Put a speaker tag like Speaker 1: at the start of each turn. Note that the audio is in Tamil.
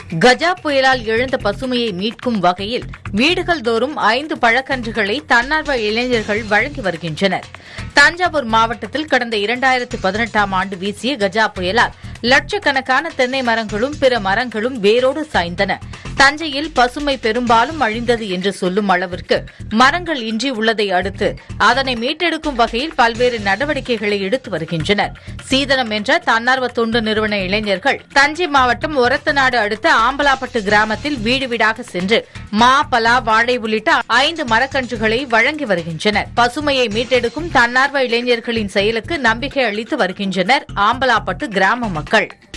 Speaker 1: கஜா புயலால் எழுந்த பசுமையை மீட்கும் வகையில் வீடுகள் தோறும் ஐந்து பழக்கன்றுகளை தன்னார்வ இளைஞர்கள் வழங்கி வருகின்றனர் தஞ்சாவூர் மாவட்டத்தில் கடந்த இரண்டாயிரத்து பதினெட்டாம் ஆண்டு வீசிய கஜா புயலால் லட்சக்கணக்கான தென்னை மரங்களும் பிற மரங்களும் வேரோடு சாய்ந்தன தஞ்சையில் பசுமை பெரும்பாலும் அழிந்தது என்று சொல்லும் அளவிற்கு மரங்கள் இன்றி உள்ளதை அடுத்து அதனை மீட்டெடுக்கும் வகையில் பல்வேறு நடவடிக்கைகளை எடுத்து வருகின்றனர் சீதனம் என்ற தன்னார்வ தொண்டு நிறுவன இளைஞர்கள் தஞ்சை மாவட்டம் ஒரத்தநாடு அடுத்த ஆம்பலாப்பட்டு கிராமத்தில் வீடு வீடாக சென்று மா பலா வாழை உள்ளிட்ட ஐந்து மரக்கன்றுகளை வழங்கி வருகின்றனர் பசுமையை மீட்டெடுக்கும் தன்னார்வ இளைஞர்களின் செயலுக்கு நம்பிக்கை அளித்து வருகின்றனர் ஆம்பலாப்பட்டு கிராம மக்கள்